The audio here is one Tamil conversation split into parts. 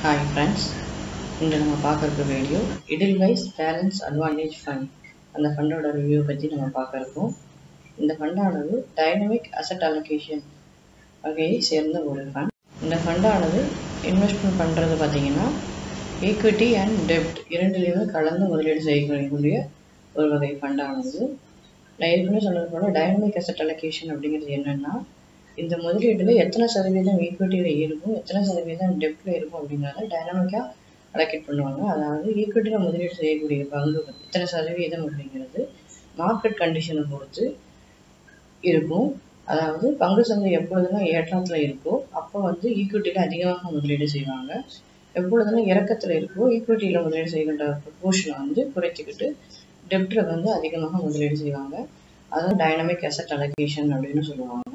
ஹாய் ஃப்ரெண்ட்ஸ் இன்று நம்ம பார்க்குற video Edelweiss balance advantage fund அந்த ஃபண்டோட ரிவ்யூ பற்றி நம்ம பார்க்க இருக்கோம் இந்த ஃபண்டானது டைனமிக் அசட் அலோகேஷன் வகையை சேர்ந்த ஒரு ஃபண்ட் இந்த ஃபண்டானது இன்வெஸ்ட்மெண்ட் பண்ணுறது பார்த்தீங்கன்னா ஈக்விட்டி அண்ட் டெப்ட் இரண்டுலேயுமே கலந்து முதலீடு செய்யக்கூடிய ஒரு வகை ஃபண்டானது நான் ஏற்கனவே சொன்னது போல் டைனமிக் அசட் அலோகேஷன் அப்படிங்கிறது என்னென்னா இந்த முதலீட்டில் எத்தனை சதவீதம் ஈக்விட்டியில் இருக்கும் எத்தனை சதவீதம் டெப்டில் இருக்கும் அப்படிங்கிறத டைனமிக்காக அலோகேட் பண்ணுவாங்க அதாவது ஈக்விட்டியில் முதலீடு செய்யக்கூடிய பங்கு எத்தனை சதவீதம் அப்படிங்கிறது மார்க்கெட் கண்டிஷனை பொறுத்து இருக்கும் அதாவது பங்கு சந்தை எப்பொழுதெல்லாம் ஏற்றத்தில் இருக்கோ அப்போ வந்து ஈக்விட்டியில் அதிகமாக முதலீடு செய்வாங்க எப்பொழுதெல்லாம் இறக்கத்தில் இருக்கோ ஈக்விட்டியில் முதலீடு செய்கின்ற ப்ரொபோஷனை வந்து குறைச்சிக்கிட்டு டெப்டில் வந்து அதிகமாக முதலீடு செய்வாங்க அதாவது டைனமிக் அசட் அலோகேஷன் அப்படின்னு சொல்லுவாங்க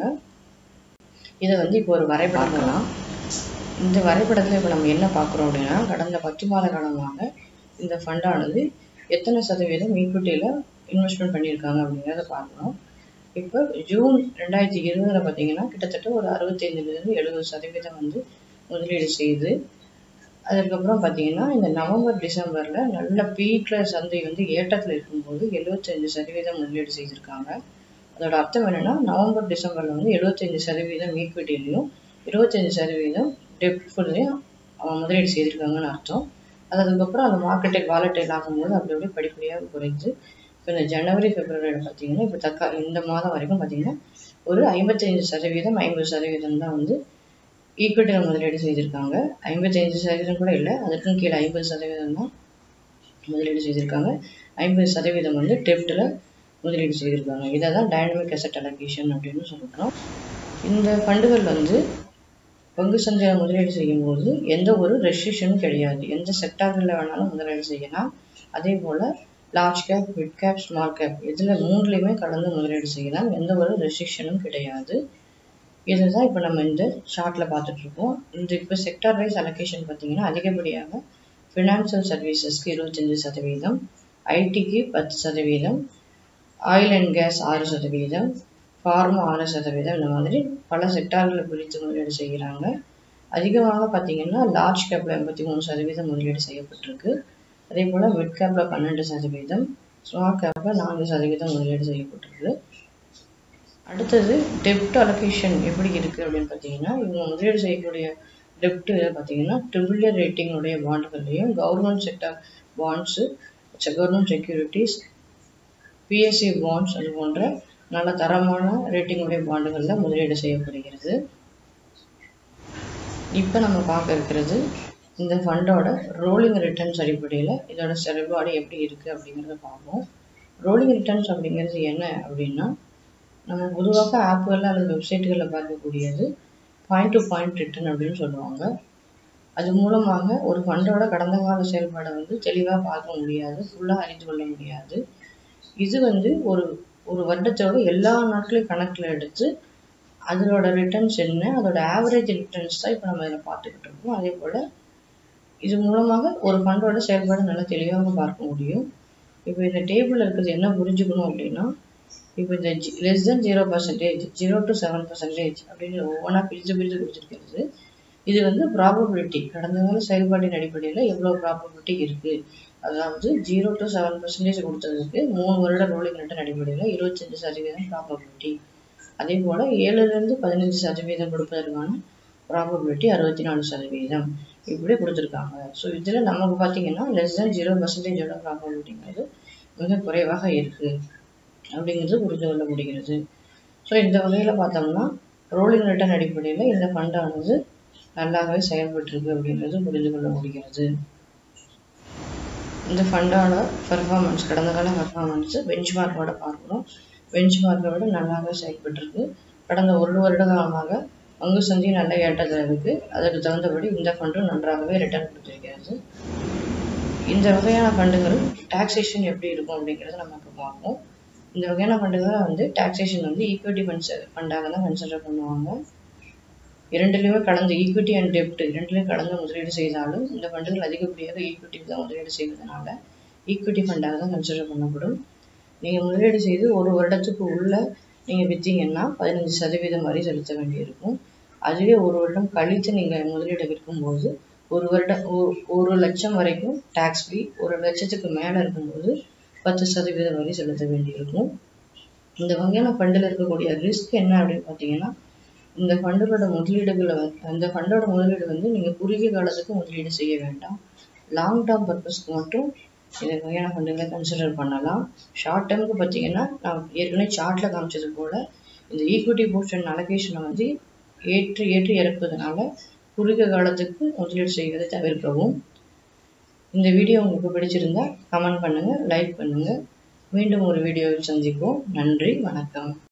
இதை வந்து இப்போ ஒரு வரைபடம் தான் இந்த வரைபடத்தில் இப்போ நம்ம என்ன பார்க்குறோம் அப்படின்னா கடந்த பத்து மாத காலமாக இந்த ஃபண்டானது எத்தனை சதவீதம் ஈக்விட்டியில் இன்வெஸ்ட்மெண்ட் பண்ணியிருக்காங்க அப்படிங்கிறத பார்க்குறோம் இப்போ ஜூன் ரெண்டாயிரத்தி இருபதில் பார்த்தீங்கன்னா கிட்டத்தட்ட ஒரு அறுபத்தைந்துலேருந்து எழுபது சதவீதம் வந்து முதலீடு செய்து அதுக்கப்புறம் பார்த்தீங்கன்னா இந்த நவம்பர் டிசம்பரில் நல்ல பீக்கில் சந்தை வந்து ஏற்றத்தில் இருக்கும்போது எழுபத்தஞ்சு சதவீதம் முதலீடு செய்திருக்காங்க அதோட அர்த்தம் என்னென்னா நவம்பர் டிசம்பரில் வந்து எழுபத்தஞ்சு சதவீதம் ஈக்விட்டிலையும் இருபத்தஞ்சு சதவீதம் டெப்ட்ஃபுல்லையும் முதலீடு செய்திருக்காங்கன்னு அர்த்தம் அது அதுக்கப்புறம் அந்த மார்க்கெட்டில் வாலட்டைல் ஆகும்போது அப்படி அப்படியே படிப்படியாக குறைந்து இப்போ இந்த ஜனவரி பிப்ரவரியில் பார்த்தீங்கன்னா இப்போ தக்கா இந்த மாதம் வரைக்கும் பார்த்தீங்கன்னா ஒரு ஐம்பத்தஞ்சு சதவீதம் ஐம்பது சதவீதம் தான் வந்து ஈக்விட்டியில் முதலீடு செய்திருக்காங்க ஐம்பத்தஞ்சு சதவீதம் கூட இல்லை அதற்கும் கீழே ஐம்பது சதவீதம் தான் முதலீடு செய்திருக்காங்க ஐம்பது சதவீதம் வந்து டெப்டில் முதலீடு செய்திருக்காங்க இதை தான் டைனமிக் அசட் அலோகேஷன் அப்படின்னு சொல்கிறோம் இந்த ஃபண்டுகள் வந்து பங்கு சந்தையில் முதலீடு செய்யும்போது எந்த ஒரு ரெஸ்ட்ரிக்ஷனும் கிடையாது எந்த செக்டார்களில் வேணாலும் முதலீடு செய்யலாம் அதே போல் large cap mid cap small cap இதில் மூணுலேயுமே கலந்து முதலீடு செய்யலாம் எந்த ஒரு ரெஸ்ட்ரிக்ஷனும் கிடையாது இதுதான் இப்போ நம்ம இந்த சார்ட்டில் பார்த்துட்ருக்கோம் இந்த இப்போ செக்டார் வைஸ் அலோகேஷன் பார்த்தீங்கன்னா அதிகப்படியாக ஃபினான்சியல் சர்வீசஸ்க்கு இருபத்தஞ்சி சதவீதம் ஐடிக்கு பத்து சதவீதம் ஆயில் அண்ட் கேஸ் ஆறு சதவீதம் ஃபார்மா ஆறு சதவீதம் இந்த மாதிரி பல செக்டார்களை பிரித்து முதலீடு செய்கிறாங்க அதிகமாக பார்த்தீங்கன்னா லார்ஜ் கேப்பில் எண்பத்தி மூணு சதவீதம் முதலீடு செய்யப்பட்டிருக்கு அதே போல் மிட் கேப்பில் பன்னெண்டு சதவீதம் ஸ்மால் கேப்பில் நான்கு சதவீதம் முதலீடு செய்யப்பட்டிருக்கு அடுத்தது டெப்ட் அலோகேஷன் எப்படி இருக்குது அப்படின்னு பார்த்தீங்கன்னா இவங்க முதலீடு செய்யக்கூடிய டெப்ட் பார்த்தீங்கன்னா ட்ரிபிள் இயர் ரேட்டிங்குடைய பாண்டுகள்லையும் government sector bonds government securities PSC bonds அது போன்ற நல்ல தரமான ரேட்டிங்குடைய பாண்டுகளில் முதலீடு செய்யப்படுகிறது இப்போ நம்ம பார்க்க இருக்கிறது இந்த ஃபண்டோட ரோலிங் ரிட்டர்ன்ஸ் அடிப்படையில் இதோட செயல்பாடு எப்படி இருக்குது அப்படிங்கிறத பார்ப்போம் ரோலிங் ரிட்டர்ன்ஸ் அப்படிங்கிறது என்ன அப்படின்னா நம்ம பொதுவாக ஆப்புகளில் அல்லது வெப்சைட்டுகளில் பார்க்கக்கூடியது பாயிண்ட் டு பாயிண்ட் ரிட்டர்ன் அப்படின்னு சொல்லுவாங்க அது மூலமாக ஒரு ஃபண்டோட கடந்த கால செயல்பாடை வந்து தெளிவாக பார்க்க முடியாது ஃபுல்லாக அறிந்து கொள்ள முடியாது இது வந்து ஒரு ஒரு வருடத்தோட எல்லா நாட்களையும் கணக்கில் எடுத்து அதனோட ரிட்டர்ன்ஸ் என்ன அதோட ஆவரேஜ் ரிட்டர்ன்ஸ் தான் இப்போ நம்ம இதில் பார்த்துக்கிட்டு இருக்கோம் அதே போல் இது மூலமாக ஒரு ஃபண்டோட செயல்பாடு நல்லா தெளிவாக பார்க்க முடியும் இப்போ இந்த டேபிளில் இருக்கிறது என்ன புரிஞ்சுக்கணும் அப்படின்னா இப்போ இந்த less than zero percentage zero to seven percentage அப்படின்னு ஒவ்வொன்றா பிரித்து பிரித்து கொடுத்துருக்கிறது இது வந்து ப்ராபபிலிட்டி கடந்த கால செயல்பாட்டின் அடிப்படையில் எவ்வளோ ப்ராபபிலிட்டி இருக்குது அதாவது ஜீரோ டு செவன் பர்சன்டேஜ் கொடுத்ததுக்கு மூணு வருட ரோலிங் ரிட்டர்ன் அடிப்படையில் இருபத்தஞ்சி சதவீதம் ப்ராபபிலிட்டி அதே போல் ஏழுலேருந்து பதினஞ்சு சதவீதம் கொடுப்பதற்கான ப்ராபபிலிட்டி அறுபத்தி நாலு சதவீதம் இப்படி கொடுத்துருக்காங்க ஸோ இதில் நமக்கு பார்த்தீங்கன்னா லெஸ் தென் ஜீரோ பர்சன்டேஜோட ப்ராபபிலிட்டிங்கிறது மிக குறைவாக இருக்குது அப்படிங்கிறது புரிந்து கொள்ள முடிகிறது ஸோ இந்த வகையில் பார்த்தோம்னா ரோலிங் ரிட்டர்ன் அடிப்படையில் இந்த ஃபண்டானது நல்லாவே செயல்பட்டுருக்கு அப்படிங்கிறது புரிந்து கொள்ள முடிகிறது இந்த ஃபண்டோட பெர்ஃபார்மன்ஸ் கடந்த கால பெர்ஃபார்மன்ஸு பெஞ்ச் மார்க்கோட பார்க்குறோம் பெஞ்ச் மார்க்கை விட நல்லாவே செயல்பட்டுருக்கு கடந்த ஒரு வருட காலமாக பங்கு சந்தி நல்ல ஏற்றத்தில் இருக்குது அதற்கு தகுந்தபடி இந்த ஃபண்டும் நன்றாகவே ரிட்டர்ன் கொடுத்துருக்கிறது இந்த வகையான ஃபண்டுகள் டாக்ஸேஷன் எப்படி இருக்கும் அப்படிங்கிறத நம்ம இப்போ பார்ப்போம் இந்த வகையான ஃபண்டுகளை வந்து டாக்ஸேஷன் வந்து ஈக்விட்டி ஃபண்ட்ஸ் ஃபண்டாக தான் கன்சிடர் பண்ணுவாங்க இரண்டுலேயுமே கலந்து ஈக்விட்டி அண்ட் டெப்ட் இரண்டுலேயும் கலந்து முதலீடு செய்தாலும் இந்த ஃபண்டுகள் அதிகப்படியாக ஈக்விட்டி தான் முதலீடு செய்வதனால ஈக்விட்டி ஃபண்டாக தான் கன்சிடர் பண்ணப்படும் நீங்கள் முதலீடு செய்து ஒரு வருடத்துக்கு உள்ள நீங்கள் விற்றீங்கன்னா பதினஞ்சு சதவீதம் வரி செலுத்த வேண்டியிருக்கும் அதுவே ஒரு வருடம் கழித்து நீங்கள் முதலீடு விற்கும்போது ஒரு வருடம் ஒ- ஒரு லட்சம் வரைக்கும் டேக்ஸ் ஃப்ரீ ஒரு லட்சத்துக்கு மேலே இருக்கும்போது பத்து சதவீதம் வரை செலுத்த வேண்டியிருக்கும் இந்த வகையான ஃபண்டில் இருக்கக்கூடிய ரிஸ்க் என்ன அப்படின்னு பார்த்தீங்கன்னா இந்த ஃபண்டோட முதலீடுகளை வந்து அந்த ஃபண்டோட முதலீடு வந்து நீங்கள் குறுகிய காலத்துக்கு முதலீடு செய்ய வேண்டாம் லாங் டேர்ம் பர்பஸ்க்கு மட்டும் இந்த வகையான ஃபண்டுகளை கன்சிடர் பண்ணலாம் ஷார்ட் டேர்முக்கு பார்த்தீங்கன்னா நான் ஏற்கனவே சார்ட்டில் காமிச்சது போல் இந்த ஈக்விட்டி போர்ஷன் அலகேஷனை வந்து ஏற்று ஏற்று இறப்பதுனால குறுகிய காலத்துக்கு முதலீடு செய்வதை தவிர்க்கவும் இந்த வீடியோ உங்களுக்கு பிடிச்சிருந்தா கமெண்ட் பண்ணுங்கள் லைக் பண்ணுங்கள் மீண்டும் ஒரு வீடியோவில் சந்திப்போம் நன்றி வணக்கம்